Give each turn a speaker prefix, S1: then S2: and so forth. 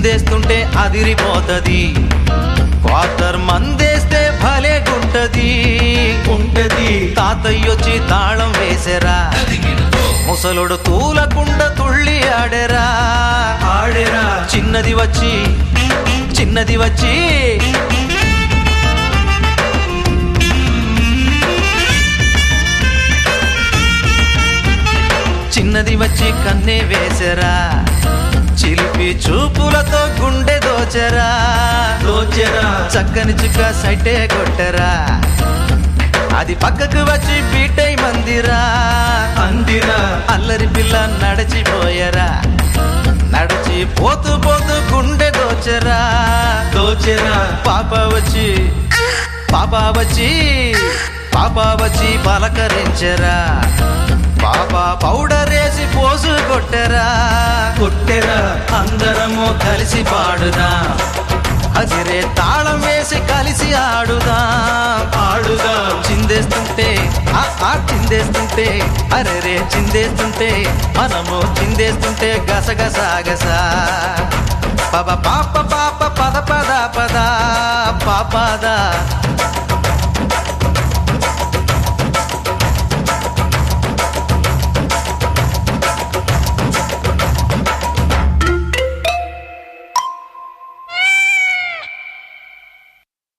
S1: చిందేస్తుంటే అదిరిపోతది quarter మందేస్తే భలే గుంటది
S2: ఉంటది
S1: తాతయ్యొచ్చి తాళం వేసెరా ముసలుడు తూలకుండ తుళ్ళి ఆడెరా
S2: ఆడెరా
S1: చిన్నది వచ్చి చిన్నది వచ్చి చిన్నది వచ్చి కన్నే వేసెరా చిలిపి చూపులతో గుండె దోచెరా
S2: దోచెరా
S1: చక్కని చుక్క సైటే కొట్టరా అది పక్కకు వచ్చి బీటై మందిరా
S2: అందిరా
S1: అల్లరి పిల్ల నడిచిపోయరా నడిచి పోతూ పోతూ గుండె దోచరా
S2: దోచెరా
S1: పాప వచ్చి పాప వచ్చి పాప వచ్చి పలకరించరా పాప పౌడర్ వేసి పోసు కొట్టరా
S2: కొట్టెరా అందరము
S1: కలిసి పాడుదా అదిరే తాళం వేసి కలిసి ఆడుదా
S2: ఆడుదా
S1: చిందేస్తుంటే ఆ ఆ చిందేస్తుంటే అరే రే చిందేస్తుంటే మనము చిందేస్తుంటే గసగస గస పద పాప పాప పద పద పద పాపద